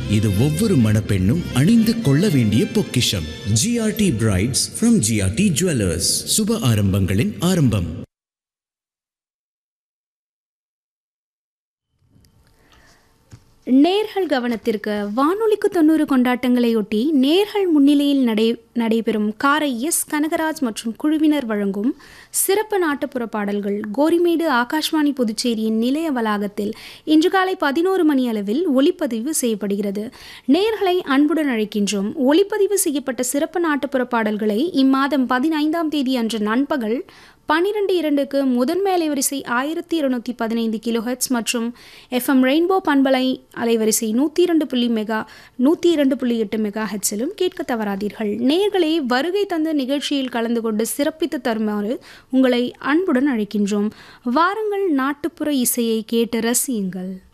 இது ஒவ்வொரு மணப்பெண்ணும் அணிந்து கொள்ள வேண்டிய பொக்கிஷம் GRT brides from GRT jewellers சுப ஆரம்பங்களின் ஆரம்பம் நேர்கள் கவனத்திற்கு வானொலிக்கு தொண்ணூறு கொண்டாட்டங்களையொட்டி நேர்கள் முன்னிலையில் நடை நடைபெறும் காரை எஸ் கனகராஜ் மற்றும் குழுவினர் வழங்கும் சிறப்பு நாட்டுப்புற பாடல்கள் கோரிமேடு ஆகாஷ்வாணி புதுச்சேரியின் நிலைய வளாகத்தில் இன்று காலை பதினோரு மணி அளவில் ஒளிப்பதிவு செய்யப்படுகிறது நேர்களை அன்புடன் அழைக்கின்றோம் ஒளிப்பதிவு செய்யப்பட்ட சிறப்பு நாட்டுப்புற பாடல்களை இம்மாதம் பதினைந்தாம் தேதி அன்று நண்பகல் பன்னிரெண்டு இரண்டுக்கு முதன்மை அலைவரிசை ஆயிரத்தி இருநூத்தி பதினைந்து கிலோஹெட்ஸ் மற்றும் எஃப்எம் ரெயின்போ பண்பலை அலைவரிசை நூற்றி இரண்டு புள்ளி மெகா நூற்றி இரண்டு புள்ளி எட்டு மெகா ஹெட்ஸிலும் கேட்க தவறாதீர்கள் நேர்களே வருகை தந்த நிகழ்ச்சியில் கலந்து கொண்டு சிறப்பித்து தருமாறு உங்களை அன்புடன் அழைக்கின்றோம் வாருங்கள் நாட்டுப்புற இசையை கேட்டு ரசியுங்கள்